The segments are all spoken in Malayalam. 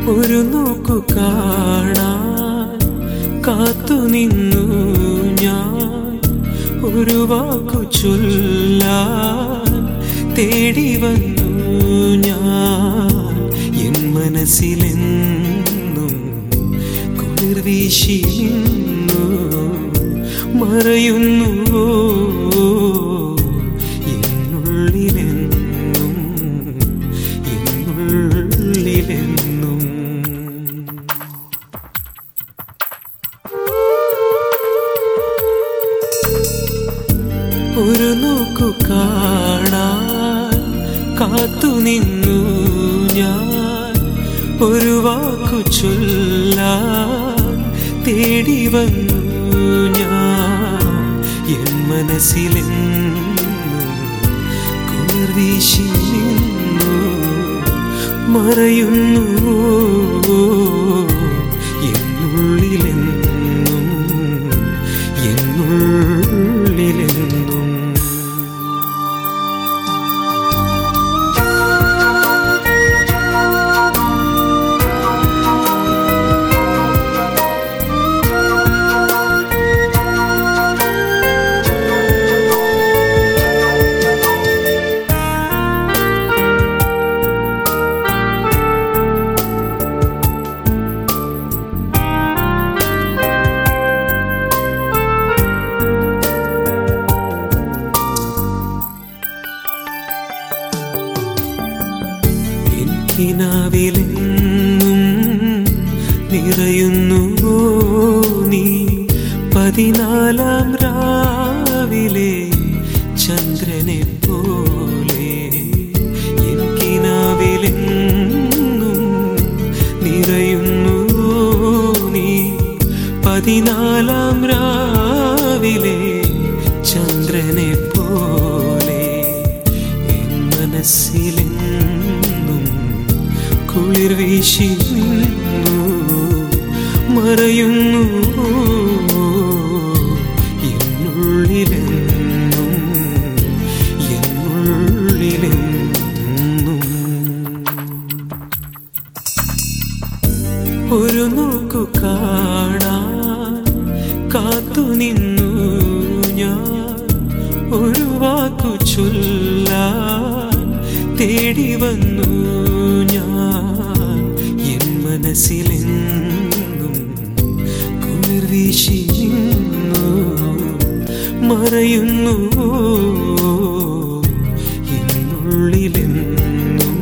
ഒരു നോക്കു കാണാൻ കാത്തു നിന്നു ഞാൻ ഒരു വാക്കു ചൊല്ലാൻ തേടി വന്നു ഞാൻ എൻ മനസ്സിലെന്നും കുളിർ വീശി നിന്നു മറയുന്നു എന്നുള്ളിലെന്നും എന്നുള്ളിലെന്നും ഒരു നോക്കു കാണാൻ കാത്തു നിന്നു ഞാൻ ഒരു വാക്കു ചൊല്ലാൻ തേടി വന്നു ഞാൻ എൻ മനസ്സിലെന്നും കുളിർ വീശി നിന്നു മറയുന്നു എന്നുള്ളിലെന്നും എന്നുള്ളിലെന്നും എനിക്കിനാവിലെന്നും നിറയുന്നുവോ നീ പതിനാലാം രാവിലെ ചന്ദ്രനെ പോലെ എനിക്കിനാവിലെന്നും നിറയുന്നുവോ നീ പതിനാലാം രാവിലെ ചന്ദ്രനെ പോലെ എൻ മനസ്സിലെന്നും കുളിർ വീശി നിന്നു മറയുന്നു എന്നുള്ളിലെന്നും എന്നുള്ളിലെന്നും ഒരു നോക്കു കാണാൻ കാത്തു നിന്നു ഞാൻ ഒരു വാക്കു ചൊല്ലാൻ തേടി വന്നു ഞാൻ എൻ മനസ്സിലെന്നും കുളിർ വീശി നിന്നു മറയുന്നു എന്നുള്ളിലെന്നും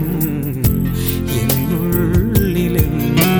എന്നുള്ളിലെന്നും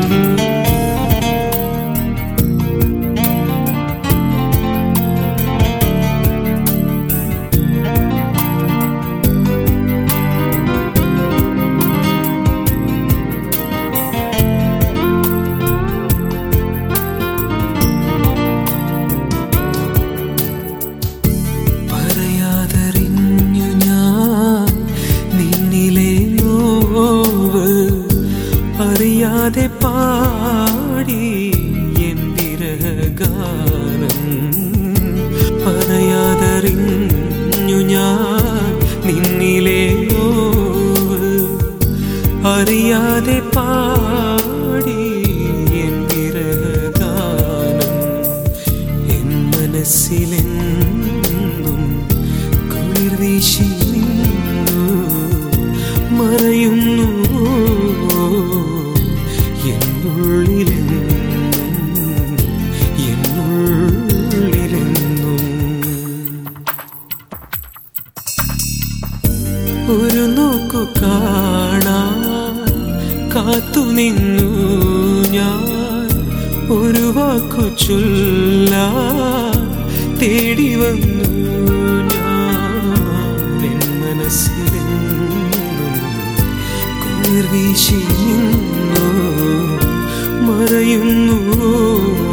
പറയാതറിഞ്ഞു ഞാൻ നിന്നിലെ നോവ് അറിയാതെ പാടി എൻ വിരഹഗാനം പറയാതറിഞ്ഞു ഞാൻ നിന്നിലെ നോവ് അറിയാതെ പാടി എൻ വിരഹഗാനം എൻ മനസ്സിലെന്നും കുളിർ വീശി നിന്നു മറയുന്നു എന്നുള്ളിലെന്നും എന്നുള്ളിലെന്നും ഒരു നോക്കു കാണാൻ കാത്തു നിന്നു ഞാൻ ഒരു വാക്കു ചൊല്ലാൻ തേടി വന്നു ഞാൻ എൻ മനസ്സിലെന്നും കുളിർ വീശി നിന്നു മറയുന്നു